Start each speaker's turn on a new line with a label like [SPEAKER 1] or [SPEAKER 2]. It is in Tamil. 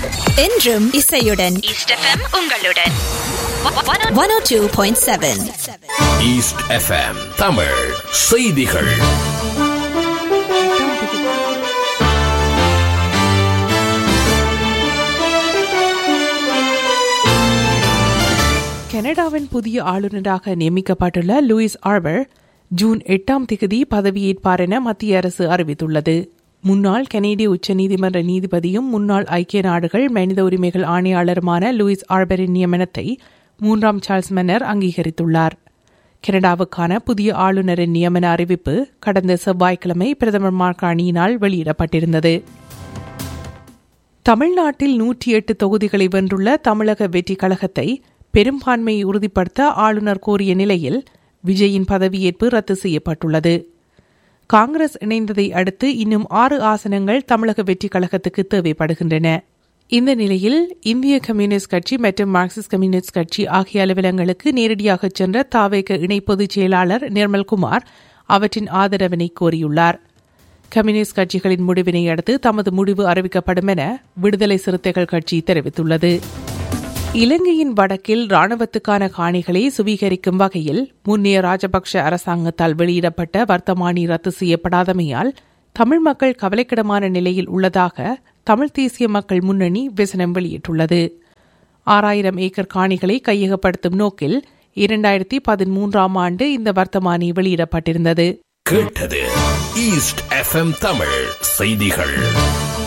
[SPEAKER 1] என்றும் இசையுடன்
[SPEAKER 2] ஈஸ்ட் எஃப்எம் உங்களுடன்
[SPEAKER 1] one O two point seven
[SPEAKER 3] East FM Tamil செய்திகள்
[SPEAKER 4] கனடாவின் புதிய ஆளுநராக நியமிக்கப்பட்டுள்ள லூயிஸ் ஆர்பர் ஜூன் எட்டாம் திகதி பதவியேற்பார் என மத்திய அரசு அறிவித்துள்ளது முன்னாள் கனேடிய உச்சநீதிமன்ற நீதிபதியும் முன்னாள் ஐக்கிய நாடுகள் மனித உரிமைகள் ஆணையாளருமான லூயிஸ் ஆர்பரின் நியமனத்தை மூன்றாம் சார்ல்ஸ் மன்னர் அங்கீகரித்துள்ளார் கனடாவுக்கான புதிய ஆளுநரின் நியமன அறிவிப்பு கடந்த செவ்வாய்க்கிழமை பிரதமர் மார்கானியினால் வெளியிடப்பட்டிருந்தது தமிழ்நாட்டில் நூற்றி எட்டு தொகுதிகளை வென்றுள்ள தமிழக வெற்றி கழகத்தை பெரும்பான்மையை உறுதிப்படுத்த ஆளுநர் கோரிய நிலையில் விஜயின் பதவியேற்பு ரத்து செய்யப்பட்டுள்ளது காங்கிரஸ் இணைந்ததை அடுத்து இன்னும் ஆறு ஆசனங்கள் தமிழக வெற்றி கழகத்துக்கு தேவைப்படுகின்றன இந்த நிலையில் இந்திய கம்யூனிஸ்ட் கட்சி மற்றும் மார்க்சிஸ்ட் கம்யூனிஸ்ட் கட்சி ஆகிய அலுவலங்களுக்கு நேரடியாக சென்ற தாவேக இணை பொதுச் செயலாளர் நிர்மல்குமார் அவற்றின் ஆதரவினை கோரியுள்ளார் கம்யூனிஸ்ட் கட்சிகளின் முடிவினை அடுத்து தமது முடிவு அறிவிக்கப்படும் என விடுதலை சிறுத்தைகள் கட்சி தெரிவித்துள்ளது இலங்கையின் வடக்கில் ராணுவத்துக்கான காணிகளை சுவீகரிக்கும் வகையில் முன்னைய ராஜபக்ஷ அரசாங்கத்தால் வெளியிடப்பட்ட வர்த்தமானி ரத்து செய்யப்படாதமையால் தமிழ் மக்கள் கவலைக்கிடமான நிலையில் உள்ளதாக தமிழ் தேசிய மக்கள் முன்னணி விசனம் வெளியிட்டுள்ளது ஆறாயிரம் ஏக்கர் காணிகளை கையகப்படுத்தும் நோக்கில் இரண்டாயிரத்தி பதிமூன்றாம் ஆண்டு இந்த வர்த்தமானி வெளியிடப்பட்டிருந்தது
[SPEAKER 3] கேட்டது ஈஸ்ட் எஃப்எம் தமிழ் செய்திகள்